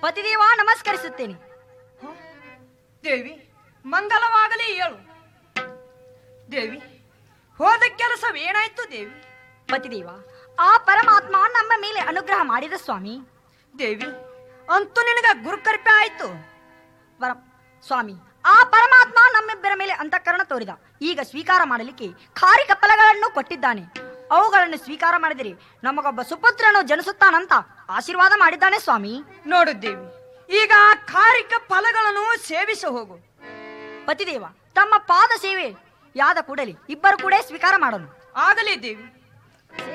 ಪತಿದೇವ ನಮಸ್ಕರಿಸುತ್ತೇನೆ ದೇವಿ ಮಂಗಲವಾಗಲಿ ಹೇಳು ದೇವಿ ಹೋದ ಕೆಲಸವೇನಾಯ್ತು ದೇವಿ ಪತಿದೇವ ಆ ಪರಮಾತ್ಮ ನಮ್ಮ ಮೇಲೆ ಅನುಗ್ರಹ ಮಾಡಿದ ಸ್ವಾಮಿ ದೇವಿ ಅಂತೂ ನಿನಗ ಗುರುಕರ್ಪೆ ಆಯ್ತು ಪರ ಸ್ವಾಮಿ ಆ ಪರಮಾತ್ಮ ನಮ್ಮಿಬ್ಬರ ಮೇಲೆ ಅಂತಃಕರಣ ತೋರಿದ ಈಗ ಸ್ವೀಕಾರ ಮಾಡಲಿಕ್ಕೆ ಖಾರಿ ಕಪ್ಪಲಗಳನ್ನು ಕೊಟ್ಟಿದ್ದಾನೆ ಅವುಗಳನ್ನು ಸ್ವೀಕಾರ ಮಾಡಿದರೆ ನಮಗೊಬ್ಬ ಸುಪುತ್ರನು ಜನಿಸುತ್ತಾನಂತ ಆಶೀರ್ವಾದ ಮಾಡಿದ್ದಾನೆ ಸ್ವಾಮಿ ನೋಡು ದೇವಿ ಈಗ ಆ ಕಾರಿಕ ಫಲಗಳನ್ನು ಸೇವಿಸಿ ಹೋಗು ಪತಿದೇವ ತಮ್ಮ ಪಾದ ಸೇವೆ ಯಾದ ಕೂಡಲೇ ಇಬ್ಬರು ಕೂಡ ಸ್ವೀಕಾರ ಮಾಡೋಣ ಆಗಲಿ ದೇವಿ